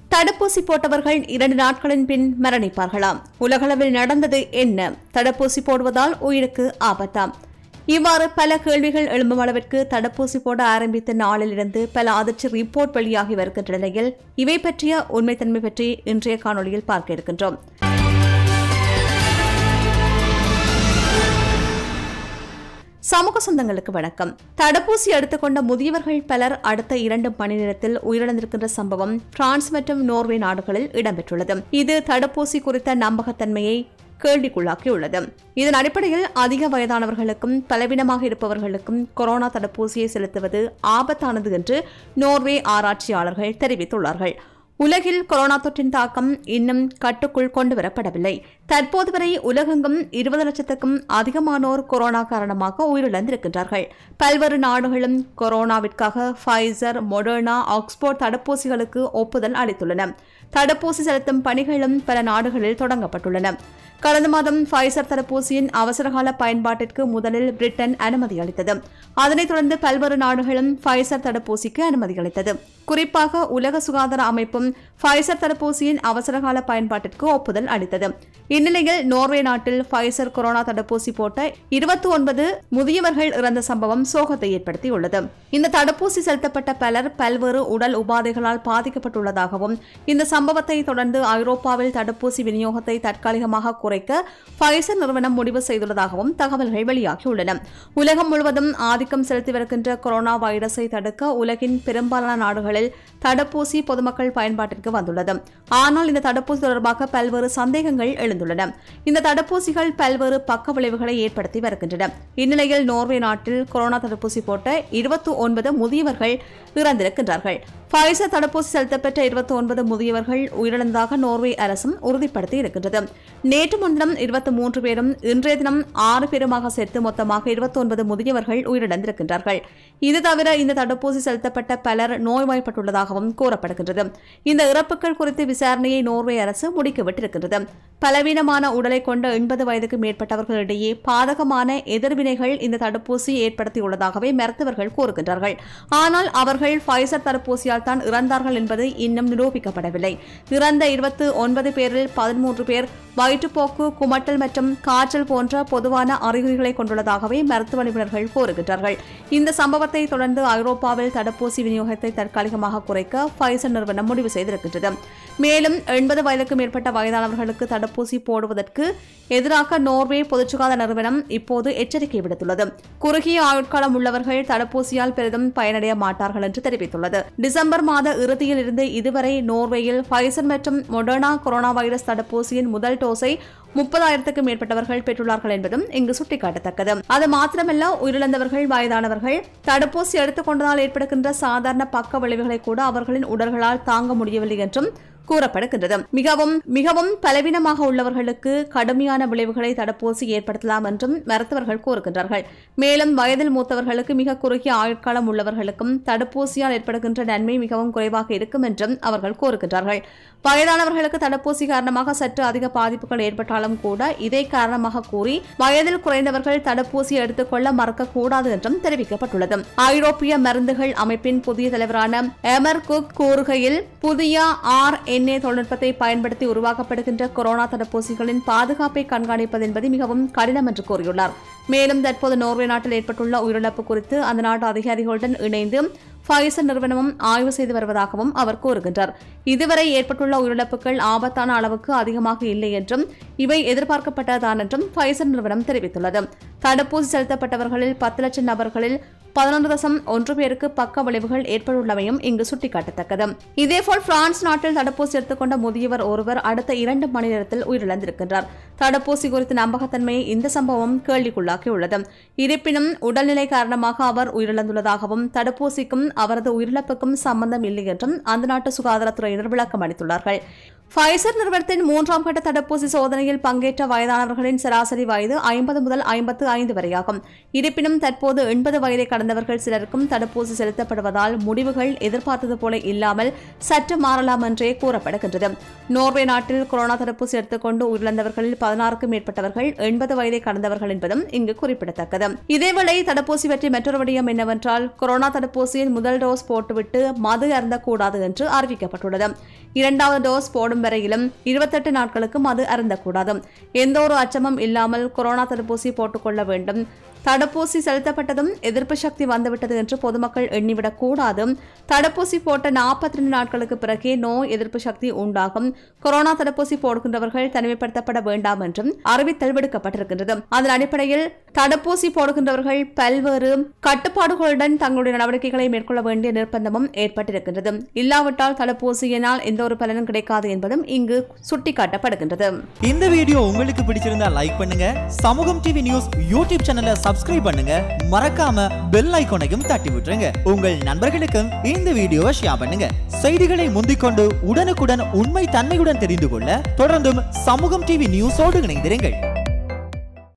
தடுப்பூசி போட்டவர்கள் இரண்டு நாட்களின் பின் மரணிப்பார்களாம் உலகளவில் நடந்தது என்ன தடுப்பூசி போடுவதால் உயிருக்கு ஆபத்தாம் இவ்வாறு பல கேள்விகள் எழும்பும் அளவிற்கு தடுப்பூசி போட ஆரம்பித்த நாளிலிருந்து பல அதிர்ச்சி ரிப்போர்ட் வெளியாகி வருகின்ற நிலையில் இவை பற்றிய உண்மைத்தன்மை பற்றி இன்றைய காணொளியில் பார்க்க இருக்கின்றோம் சமூக சொந்தங்களுக்கு வணக்கம் தடுப்பூசி எடுத்துக்கொண்ட முதியவர்கள் பலர் அடுத்த இரண்டு மணி நேரத்தில் உயிரிழந்திருக்கின்ற சம்பவம் பிரான்ஸ் மற்றும் நோர்வே நாடுகளில் இடம்பெற்றுள்ளது இது தடுப்பூசி குறித்த நம்பகத்தன்மையை கேள்விக்குள்ளாக்கியுள்ளது இதன் அடிப்படையில் அதிக வயதானவர்களுக்கும் பலவீனமாக இருப்பவர்களுக்கும் கொரோனா தடுப்பூசியை செலுத்துவது ஆபத்தானது என்று நோர்வே ஆராய்ச்சியாளர்கள் தெரிவித்துள்ளார்கள் உலகில் கொரோனா தொற்றின் தாக்கம் இன்னும் கட்டுக்குள் கொண்டுவரப்படவில்லை தற்போது வரை உலகெங்கும் இருபது லட்சத்துக்கும் அதிகமானோர் கொரோனா காரணமாக உயிரிழந்திருக்கின்றார்கள் பல்வேறு நாடுகளும் கொரோனாவிற்காக ஃபைசர் மொடர்னா ஆக்ஸ்போர்ட் தடுப்பூசிகளுக்கு ஒப்புதல் அளித்துள்ளன தடுப்பூசி செலுத்தும் பணிகளும் பல நாடுகளில் தொடங்கப்பட்டுள்ளன கடந்த மாதம் ஃபைசர் தடுப்பூசியின் அவசரகால பயன்பாட்டிற்கு முதலில் பிரிட்டன் அனுமதி அளித்தது அதனைத் தொடர்ந்து பல்வேறு நாடுகளும் ஃபைசர் தடுப்பூசிக்கு அனுமதி அளித்தது குறிப்பாக உலக சுகாதார அமைப்பும் ஃபைசர் தடுப்பூசியின் அவசரகால பயன்பாட்டிற்கு ஒப்புதல் அளித்தது இந்நிலையில் நோர்வே நாட்டில் ஃபைசர் கொரோனா தடுப்பூசி போட்ட இருபத்தி ஒன்பது முதியவர்கள் இறந்த சம்பவம் சோகத்தை ஏற்படுத்தியுள்ளது இந்த தடுப்பூசி செலுத்தப்பட்ட பலர் பல்வேறு உடல் உபாதைகளால் பாதிக்கப்பட்டுள்ளதாகவும் இந்த சம்பவத்தை தொடர்ந்து ஐரோப்பாவில் தடுப்பூசி விநியோகத்தை தற்காலிகமாக குறைக்க ஃபைசர் நிறுவனம் முடிவு செய்துள்ளதாகவும் தகவல்கள் வெளியாகியுள்ளன உலகம் முழுவதும் ஆதிக்கம் செலுத்தி வருகின்ற கொரோனா வைரஸை தடுக்க உலகின் பெரும்பாலான நாடுகளில் தடுப்பூசி பொதுமக்கள் பயன்பாட்டிற்கு வந்துள்ளது ஆனால் இந்த தடுப்பூசி தொடர்பாக பல்வேறு சந்தேகங்கள் எழுந்துள்ளன இந்த தடுப்பூசிகள் பல்வேறு பக்க விளைவுகளை ஏற்படுத்தி வருகின்றன இந்நிலையில் நோர்வே நாட்டில் கொரோனா தடுப்பூசி போட்ட இருபத்தி ஒன்பது முதியவர்கள் இறந்திருக்கின்றார்கள் ஃபைசர் தடுப்பூசி செலுத்தப்பட்ட இருபத்தி ஒன்பது முதியவர்கள் உயிரிழந்ததாக நோர்வே அரசும் உறுதிப்படுத்தி இருக்கின்றது நேற்று முன்தினம் இருபத்தி மூன்று பேரும் இன்றைய தினம் ஆறு பேருமாக சேர்த்து மொத்தமாக இருபத்தி ஒன்பது முதியவர்கள் உயிரிழந்திருக்கின்றார்கள் இது தவிர இந்த தடுப்பூசி செலுத்தப்பட்ட பலர் நோய்வாய்ப்பட்டுள்ளதாகவும் கூறப்படுகின்றது இந்த இறப்புகள் குறித்து விசாரணையை நோர்வே அரசு முடிக்கவிட்டிருக்கின்றது பலவீனமான உடலை கொண்ட எண்பது வயதுக்கு மேற்பட்டவர்களிடையே பாதகமான எதிர்வினைகள் இந்த தடுப்பூசி ஏற்படுத்தியுள்ளதாகவே மருத்துவர்கள் கூறுகின்றார்கள் ஆனால் அவர்கள் ஃபைசர் தடுப்பூசியால் தான் இறந்தார்கள் என்பது இன்னும் நிரூபிக்கப்படவில்லை இறந்த இருபத்து ஒன்பது பேரில் பதிமூன்று பேர் வயிற்றுப்போக்கு குமட்டல் மற்றும் காய்ச்சல் போன்ற பொதுவான அறிகுறிகளை கொண்டுள்ளதாகவே மருத்துவ நிபுணர்கள் கூறுகின்றார்கள் இந்த சம்பவத்தை தொடர்ந்து ஐரோப்பாவில் தடுப்பூசி விநியோகத்தை தற்காலிகமாக குறைக்க ஃபைசர் நிறுவனம் முடிவு செய்திருக்கின்றது மேலும் எண்பது வயதுக்கு மேற்பட்ட வயதானவர்களுக்கு தடுப்பூசி போடுவதற்கு எதிராக நோர்வே பொதுச் சுகாதார நிறுவனம் இப்போது எச்சரிக்கை விடுத்துள்ளது குறுகிய ஆயுட்காலம் உள்ளவர்கள் தடுப்பூசியால் பெரிதும் பயனடைய மாட்டார்கள் என்று தெரிவித்துள்ளது டிசம்பர் மாத இறுதியில் இருந்து இதுவரை நோர்வேயில் ஃபைசர் மற்றும் மொடர்னா கொரோனா வைரஸ் தடுப்பூசியின் முதல் டோஸை முப்பதாயிரத்துக்கும் மேற்பட்டவர்கள் பெற்றுள்ளார்கள் என்பதும் இங்கு சுட்டிக்காட்டத்தக்கது அது மாத்திரமல்ல உயிரிழந்தவர்கள் வயதானவர்கள் தடுப்பூசி எடுத்துக் கொண்டதால் ஏற்படுகின்ற சாதாரண பக்க விளைவுகளை கூட அவர்களின் உடல்களால் தாங்க முடியவில்லை என்றும் கூறப்படுகின்றது மிகவும் மிகவும் பலவீனமாக உள்ளவர்களுக்கு கடுமையான விளைவுகளை தடுப்பூசி ஏற்படுத்தலாம் என்றும் மருத்துவர்கள் கூறுகின்றார்கள் மேலும் வயதில் மூத்தவர்களுக்கு மிக குறுகிய ஆயுட்காலம் உள்ளவர்களுக்கும் தடுப்பூசியால் ஏற்படுகின்ற நன்மை மிகவும் குறைவாக இருக்கும் என்றும் அவர்கள் கூறுகின்றார்கள் வயதானவர்களுக்கு தடுப்பூசி காரணமாக சற்று அதிக பாதிப்புகள் ஏற்பட்டாலும் கூட இதை காரணமாக கூறி வயதில் குறைந்தவர்கள் தடுப்பூசி எடுத்துக்கொள்ள மறக்கக்கூடாது என்றும் தெரிவிக்கப்பட்டுள்ளது ஐரோப்பிய மருந்துகள் அமைப்பின் புதிய தலைவரான எமர் குக் கூறுகையில் புதிய ஆர் என்ஏ தொழில்நுட்பத்தை பயன்படுத்தி உருவாக்கப்படுகின்ற கொரோனா தடுப்பூசிகளின் பாதுகாப்பை கண்காணிப்பது என்பது மிகவும் கடினம் என்று கூறியுள்ளார் மேலும் தற்போது நோர்வே நாட்டில் ஏற்பட்டுள்ள உயிரிழப்பு குறித்து அந்த நாட்டு அதிகாரிகளுடன் இணைந்து ஃபைசர் நிறுவனமும் ஆய்வு செய்து வருவதாகவும் அவர் கூறுகின்றார் இதுவரை ஏற்பட்டுள்ள உயிரிழப்புகள் ஆபத்தான அளவுக்கு அதிகமாக இல்லை என்றும் இவை எதிர்பார்க்கப்பட்டதான் என்றும் ஃபைசர் நிறுவனம் தெரிவித்துள்ளது தடுப்பூசி செலுத்தப்பட்டவர்களில் பத்து லட்சம் நபர்களில் பதினொன்று தசம் ஒன்று பேருக்கு பக்க விளைவுகள் ஏற்பட்டுள்ளமையும் இங்கு சுட்டிக்காட்டத்தக்கது இதேபோல் பிரான்ஸ் நாட்டில் தடுப்பூசி எடுத்துக்கொண்ட முதியவர் ஒருவர் அடுத்த இரண்டு மணி நேரத்தில் உயிரிழந்திருக்கின்றார் தடுப்பூசி குறித்த நம்பகத்தன்மையை இந்த சம்பவம் கேள்விக்குள்ளாக்கியுள்ளது இருப்பினும் உடல்நிலை காரணமாக அவர் உயிரிழந்துள்ளதாகவும் தடுப்பூசிக்கும் அவரது உயிரிழப்புக்கும் சம்பந்தம் இல்லை என்றும் அந்த நாட்டு சுகாதாரத்துறையினர் விளக்கம் அளித்துள்ளார்கள் ஃபைசர் நிறுவனத்தின் மூன்றாம் கட்ட தடுப்பூசி சோதனையில் பங்கேற்ற வயதானவர்களின் சராசரி வயது ஐம்பது முதல் ஐம்பத்து ஐந்து வரையாகும் இருப்பினும் தற்போது எண்பது வயதை கடந்தவர்கள் சிலருக்கும் தடுப்பூசி செலுத்தப்படுவதால் முடிவுகள் எதிர்பார்த்தது போல இல்லாமல் சற்று மாறலாம் என்றே கூறப்படுகின்றது நோர்வே நாட்டில் கொரோனா தடுப்பூசி எடுத்துக்கொண்டு உயிரிழந்தவர்களில் பதினாறுக்கும் மேற்பட்டவர்கள் எண்பது வயதை கடந்தவர்கள் என்பதும் இங்கு குறிப்பிடத்தக்கது இதேவேளை தடுப்பூசி பற்றி மற்றொரு விடயம் என்னவென்றால் கொரோனா தடுப்பூசியின் முதல் டோஸ் போட்டுவிட்டு மது அருந்தக்கூடாது என்று அறிவிக்கப்பட்டுள்ளது இரண்டாவது டோஸ் போடும் வரையிலும் இருபத்தெட்டு நாட்களுக்கு மது அருந்தக்கூடாது எந்த ஒரு அச்சமும் இல்லாமல் கொரோனா தடுப்பூசி போட்டுக்கொள்ள வேண்டும் தடுப்பூசி செலுத்தப்பட்டதும் எதிர்ப்பு சக்தி வந்துவிட்டது என்று பொதுமக்கள் எண்ணிவிடக் கூடாது தடுப்பூசி போட்ட நாற்பத்தி ரெண்டு நாட்களுக்கு பிறகே நோய் எதிர்ப்பு சக்தி உண்டாகும் கொரோனா தடுப்பூசி போடுகின்றவர்கள் தனிமைப்படுத்தப்பட வேண்டாம் என்றும் அறிவித்தல் விடுக்கப்பட்டிருக்கின்றது அதன் அடிப்படையில் தடுப்பூசி போடுகின்றவர்கள் பல்வேறு கட்டுப்பாடுகளுடன் தங்களுடைய நடவடிக்கைகளை மேற்கொள்ள வேண்டிய நிர்பந்தமும் ஏற்பட்டிருக்கின்றது இல்லாவிட்டால் தடுப்பூசியினால் எந்த ஒரு பலனும் கிடைக்காது என்பதும் இங்கு சுட்டிக்காட்டப்படுகின்றது இந்த வீடியோ உங்களுக்கு பிடிச்சிருந்தா லைக் பண்ணுங்க சமூகம் டிவி நியூஸ் யூடியூப் சேனலை சப்ஸ்கிரைப் பண்ணுங்க மறக்காம பெல் ஐகானையும் தட்டி விட்டுருங்க உங்கள் நண்பர்களுக்கும் இந்த வீடியோவை ஷேர் பண்ணுங்க செய்திகளை முந்திக்கொண்டு உடனுக்குடன் உண்மை தன்மையுடன் தெரிந்து கொள்ள தொடர்ந்தும் சமூகம் டிவி நியூஸோடு இணைந்திருங்கள்